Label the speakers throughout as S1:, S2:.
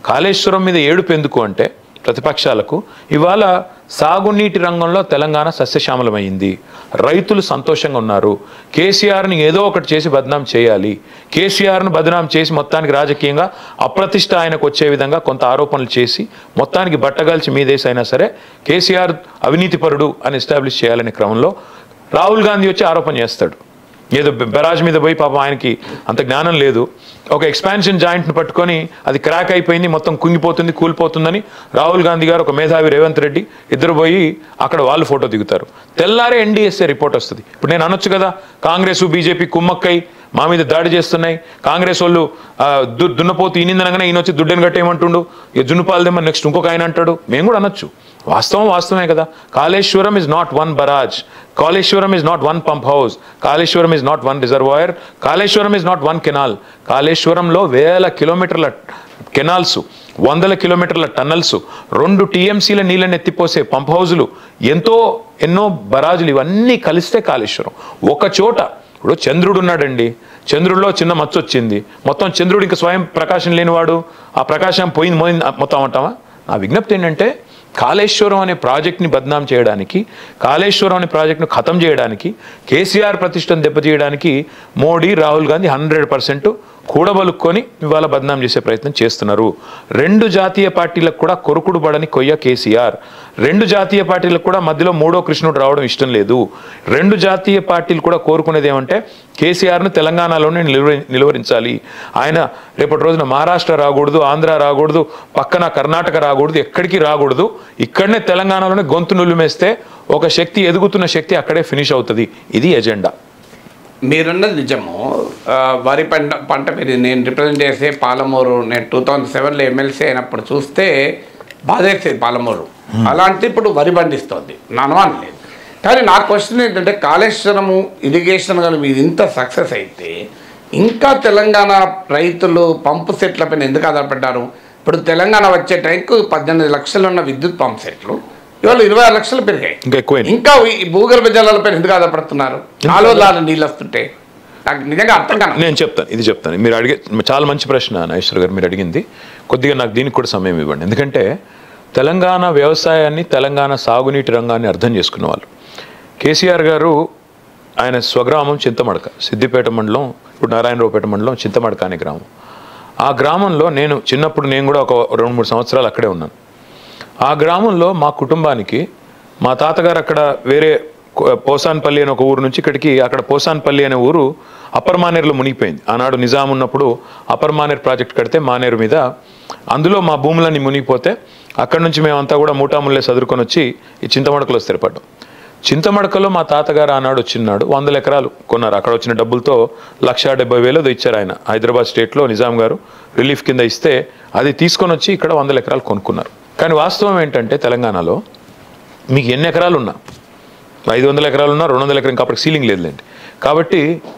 S1: కాళేశ్వరం మీద ఏడుపు ఎందుకు అంటే ప్రతిపక్షాలకు ఇవాళ సాగునీటి రంగంలో తెలంగాణ సస్యశ్యామలమైంది రైతులు సంతోషంగా ఉన్నారు కేసీఆర్ని ఏదో ఒకటి చేసి బదనాం చేయాలి కేసీఆర్ను బదనాం చేసి మొత్తానికి రాజకీయంగా అప్రతిష్ట ఆయనకు వచ్చే విధంగా కొంత ఆరోపణలు చేసి మొత్తానికి బట్టగాల్చి మీదేసి అయినా సరే కేసీఆర్ అవినీతిపరుడు అని ఎస్టాబ్లిష్ చేయాలనే క్రమంలో రాహుల్ గాంధీ వచ్చి ఆరోపణ చేస్తాడు ఏదో బెరాజ్ మీద పోయి పాపం ఆయనకి అంత జ్ఞానం లేదు ఒక ఎక్స్పాన్షన్ జాయింట్ని పట్టుకొని అది క్రాక్ అయిపోయింది మొత్తం కుంగిపోతుంది కూలిపోతుందని రాహుల్ గాంధీ గారు ఒక మేధావి రేవంత్ రెడ్డి ఇద్దరు పోయి అక్కడ వాళ్ళు ఫోటో దిగుతారు తెల్లారే ఎన్డీఎస్ఏ రిపోర్ట్ వస్తుంది ఇప్పుడు నేను అనొచ్చు కదా కాంగ్రెస్ బీజేపీ కుమ్మక్కై మా మీద దాడి చేస్తున్నాయి కాంగ్రెస్ వాళ్ళు ఆ, దు దున్నపోతు ఈనిందనగానే ఈయన వచ్చి దుడ్డని కట్టేయమంటుండు ఇక జున్నుపాలదేమో నెక్స్ట్ ఇంకొక ఆయన అంటాడు మేము కూడా అనొచ్చు వాస్తవం వాస్తవమే కదా Kaleshwaram is not one barrage Kaleshwaram is not one pump house Kaleshwaram is not one reservoir Kaleshwaram is not one canal కాళేశ్వరంలో వేల కిలోమీటర్ల కెనాల్స్ వందల కిలోమీటర్ల టన్నల్స్ రెండు టీఎంసీల నీళ్ళని ఎత్తిపోసే పంప్ హౌజులు ఎంతో ఎన్నో బరాజులు ఇవన్నీ కలిస్తే కాళేశ్వరం ఒక చోట ఇప్పుడు చంద్రుడు ఉన్నాడండి చంద్రుడిలో చిన్న మచ్చ వచ్చింది మొత్తం చంద్రుడు ఇంకా స్వయం ప్రకాశం లేనివాడు ఆ ప్రకాశం పోయింది పోయింది మొత్తం అంటావా నా విజ్ఞప్తి ఏంటంటే కాళేశ్వరం అనే ప్రాజెక్ట్ని బద్నాం చేయడానికి కాళేశ్వరం అనే ప్రాజెక్ట్ను ఖతం చేయడానికి కేసీఆర్ ప్రతిష్టను దెబ్బతీయడానికి మోడీ రాహుల్ గాంధీ హండ్రెడ్ పర్సెంట్ కూడబలుక్కొని ఇవాళ బద్నాం చేసే ప్రయత్నం చేస్తున్నారు రెండు జాతీయ పార్టీలకు కూడా కొరుకుడు పడని కొయ్య కేసీఆర్ రెండు జాతీయ పార్టీలకు కూడా మధ్యలో మూడో కృష్ణుడు రావడం ఇష్టం లేదు రెండు జాతీయ పార్టీలు కూడా కోరుకునేది ఏమంటే కేసీఆర్ను తెలంగాణలోనే నిలువ నిలువరించాలి ఆయన రేపటి రోజున మహారాష్ట్ర రాకూడదు ఆంధ్ర రాకూడదు పక్కన కర్ణాటక రాకూడదు ఎక్కడికి రాకూడదు ఇక్కడనే తెలంగాణలోనే గొంతు నులిమేస్తే ఒక శక్తి ఎదుగుతున్న శక్తి అక్కడే ఫినిష్ అవుతుంది ఇది ఎజెండా
S2: మీరున్నది నిజము ఆ, వరి పంట పంట పెరిగి నేను రిప్రజెంట్ చేసే పాలమూరు నేను టూ థౌజండ్ సెవెన్లో ఎమ్మెల్సీ అయినప్పుడు చూస్తే బాధేసేది పాలమూరు అలాంటి ఇప్పుడు వరి పండిస్తోంది నా అనుమానం లేదు కానీ నా క్వశ్చన్ ఏంటంటే కాళేశ్వరము ఇరిగేషన్ కానీ మీరు ఇంత సక్సెస్ అయితే ఇంకా తెలంగాణ రైతులు పంపు సెట్ల పైన ఎందుకు ఆధారపడ్డారు ఇప్పుడు తెలంగాణ వచ్చే టైంకు పద్దెనిమిది లక్షలు ఉన్న విద్యుత్ పంప్ సెట్లు ఇవాళ ఇరవై ఆరు లక్షలు పెరిగాయి
S1: ఇంకా ఎక్కువైంది
S2: ఇంకా ఈ భూగర్భ జలాలపై ఎందుకు ఆధారపడుతున్నారు కాలువల నీళ్ళు వస్తుంటే నాకు నిజంగా అర్థం కాదు
S1: నేను చెప్తాను ఇది చెప్తాను మీరు అడిగే చాలా మంచి ప్రశ్న నాగేశ్వర్ గారు మీరు అడిగింది కొద్దిగా నాకు దీనికి కూడా సమయం ఇవ్వండి ఎందుకంటే తెలంగాణ వ్యవసాయాన్ని తెలంగాణ సాగునీటి రంగాన్ని అర్థం చేసుకున్న వాళ్ళు కేసీఆర్ గారు ఆయన స్వగ్రామం చింతమడక సిద్దిపేట మండలం ఇప్పుడు నారాయణరావుపేట మండలం చింతమడక అనే గ్రామం ఆ గ్రామంలో నేను చిన్నప్పుడు నేను కూడా ఒక రెండు మూడు సంవత్సరాలు అక్కడే ఉన్నాను ఆ గ్రామంలో మా కుటుంబానికి మా తాతగారు అక్కడ వేరే కో- పోసాన్పల్లి అనే ఒక ఊరు నుంచి ఇక్కడికి అక్కడ పోసాన్పల్లి అనే ఊరు అప్పర్ మానేరులో మునిగిపోయింది ఆనాడు నిజాం ఉన్నప్పుడు అప్పర్ మానేరు ప్రాజెక్ట్ కడితే మానేరు మీద అందులో మా భూములన్నీ మునిగిపోతే అక్కడ నుంచి మేమంతా కూడా మూటాముల్లే చదువుకొని వచ్చి ఈ చింతమడకలో స్థిరపడ్డాం చింతమడకలో మా తాతగారు ఆనాడు వచ్చినాడు వందల ఎకరాలు కొన్నారు అక్కడ వచ్చిన డబ్బులతో లక్ష డెబ్బై వేలు ఏదో ఇచ్చారు ఆయన హైదరాబాద్ స్టేట్లో నిజాం గారు రిలీఫ్ కింద ఇస్తే అది తీసుకొని వచ్చి ఇక్కడ వందల ఎకరాలు కొనుక్కున్నారు కానీ వాస్తవం ఏంటంటే తెలంగాణలో మీకు ఎన్ని ఎకరాలు ఉన్నా ఐదు వందల ఎకరాలు ఉన్నా రెండు వందల ఎకరం కాబట్టి సీలింగ్ లేదులేండి కాబట్టి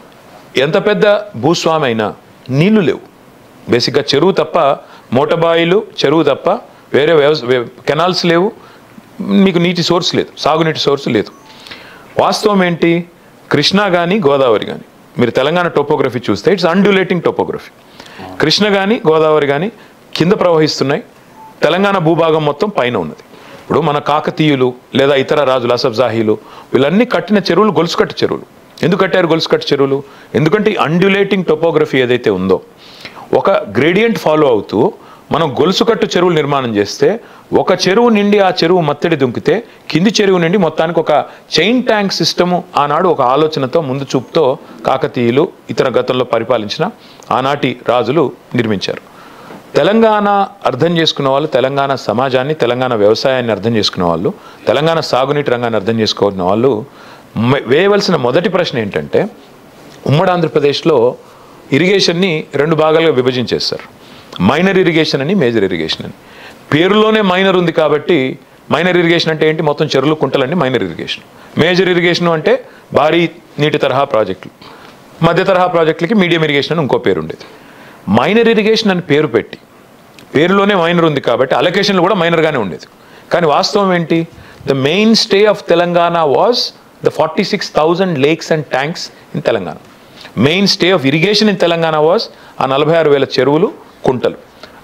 S1: ఎంత పెద్ద భూస్వామి అయినా నీళ్లు లేవు బేసిక్గా చెరువు తప్ప మోటబాయిలు చెరువు తప్ప వేరే వ్యవస వ్య- కెనాల్స్ లేవు మీకు నీటి సోర్స్ లేదు సాగునీటి సోర్స్ లేదు వాస్తవం ఏంటి కృష్ణా కానీ గోదావరి కానీ మీరు తెలంగాణ టోపోగ్రఫీ చూస్తే ఇట్స్ అండ్యులేటింగ్ టోపోగ్రఫీ కృష్ణ కానీ గోదావరి కానీ కింద ప్రవహిస్తున్నాయి తెలంగాణ భూభాగం మొత్తం పైన ఉన్నది ఇప్పుడు మన కాకతీయులు లేదా ఇతర రాజులు అసబ్జాహీలు వీళ్ళన్నీ కట్టిన చెరువులు గొలుసుకట్టు చెరువులు ఎందుకు కట్టారు గొలుసుకట్టు చెరువులు ఎందుకంటే ఈ అండ్యులేటింగ్ టోపోగ్రఫీ ఏదైతే ఉందో ఒక గ్రేడియంట్ ఫాలో అవుతూ మనం గొలుసుకట్టు చెరువులు నిర్మాణం చేస్తే ఒక చెరువు నిండి ఆ చెరువు మత్తడి దుంకితే కింది చెరువు నుండి మొత్తానికి ఒక చైన్ ట్యాంక్ సిస్టము ఆనాడు ఒక ఆలోచనతో ముందు చూపుతో కాకతీయులు ఇతర గతంలో పరిపాలించిన ఆనాటి రాజులు నిర్మించారు తెలంగాణ అర్థం చేసుకున్న వాళ్ళు తెలంగాణ సమాజాన్ని తెలంగాణ వ్యవసాయాన్ని అర్థం చేసుకున్న వాళ్ళు తెలంగాణ సాగునీటి రంగాన్ని అర్థం చేసుకున్న వాళ్ళు మ- వేయవలసిన మొదటి ప్రశ్న ఏంటంటే ఉమ్మడి ఆంధ్రప్రదేశ్లో ఇరిగేషన్ని రెండు భాగాలుగా విభజించేస్తారు మైనర్ ఇరిగేషన్ అని మేజర్ ఇరిగేషన్ అని పేరులోనే మైనర్ ఉంది కాబట్టి మైనర్ ఇరిగేషన్ అంటే ఏంటి మొత్తం చెరువులు కుంటలన్నీ మైనర్ ఇరిగేషన్ మేజర్ ఇరిగేషన్ అంటే భారీ నీటి తరహా ప్రాజెక్టులు మధ్య తరహా ప్రాజెక్టులకి మీడియం ఇరిగేషన్ అని ఇంకో పేరు ఉండేది మైనర్ ఇరిగేషన్ అని పేరు పెట్టి పేరులోనే మైనర్ ఉంది కాబట్టి అలొకేషన్లు కూడా మైనర్గానే ఉండేది కానీ వాస్తవం ఏంటి the mainstay of Telangana was the forty six thousand lakes and tanks in Telangana mainstay of irrigation in Telangana was ఆ నలభై ఆరు వేల చెరువులు కుంటలు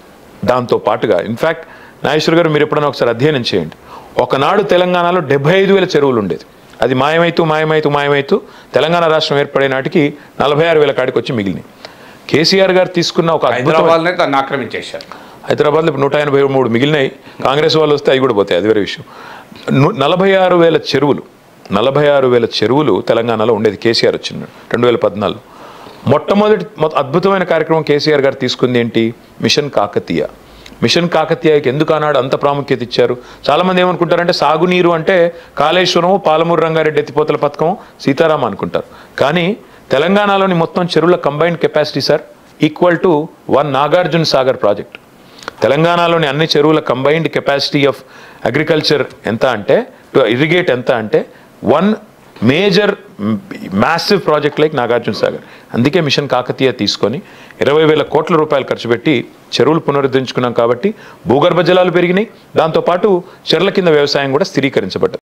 S1: దాంతో పాటుగా ఇన్ఫ్యాక్ట్ నాగేశ్వర్ గారు మీరు ఎప్పుడైనా ఒకసారి అధ్యయనం చేయండి ఒకనాడు తెలంగాణలో డెబ్బై ఐదు వేల చెరువులు ఉండేది అది మాయమైతూ మాయమైతూ మాయమైతూ తెలంగాణ రాష్ట్రం ఏర్పడే నాటికి నలభై ఆరు వేల కాడికి వచ్చి మిగిలినాయి కేసీఆర్ గారు తీసుకున్న ఒక అద్భుతమైన
S2: హైదరాబాద్నే తను ఆక్రమించేశారు
S1: హైదరాబాద్లో ఇప్పుడు నూట ఎనభై మూడు మిగిలినాయి కాంగ్రెస్ వాళ్ళు వస్తే అవి కూడా పోతాయి అది వేరే విషయం ను- నలభై ఆరు వేల చెరువులు నలభై ఆరు వేల చెరువులు తెలంగాణలో ఉండేది కేసీఆర్ వచ్చింది రెండు వేల పద్నాలుగు మొట్టమొదటి మొ- అద్భుతమైన కార్యక్రమం కేసీఆర్ గారు తీసుకుంది ఏంటి మిషన్ కాకతీయ మిషన్ కాకతీయకి ఎందుకు ఆనాడు అంత ప్రాముఖ్యత ఇచ్చారు చాలామంది ఏమనుకుంటారంటే సాగునీరు అంటే కాళేశ్వరం పాలమూరు రంగారెడ్డి ఎత్తిపోతల పథకం సీతారామ అనుకుంటారు కానీ తెలంగాణలోని మొత్తం చెరువుల combined capacity sir equal to one Nagarjuna Sagar project తెలంగాణలోని అన్ని చెరువుల కంబైన్డ్ కెపాసిటీ ఆఫ్ అగ్రికల్చర్ ఎంత అంటే టు ఇరిగేట్ ఎంత అంటే one major massive project like Nagarjuna Sagar అందుకే మిషన్ కాకతీయ తీసుకొని ఇరవై వేల కోట్ల రూపాయలు ఖర్చు పెట్టి చెరువులు పునరుద్ధరించుకున్నాం కాబట్టి భూగర్భ జలాలు పెరిగినాయి దాంతోపాటు చెర్ల కింద వ్యవసాయం కూడా స్థిరీకరించబడ్డది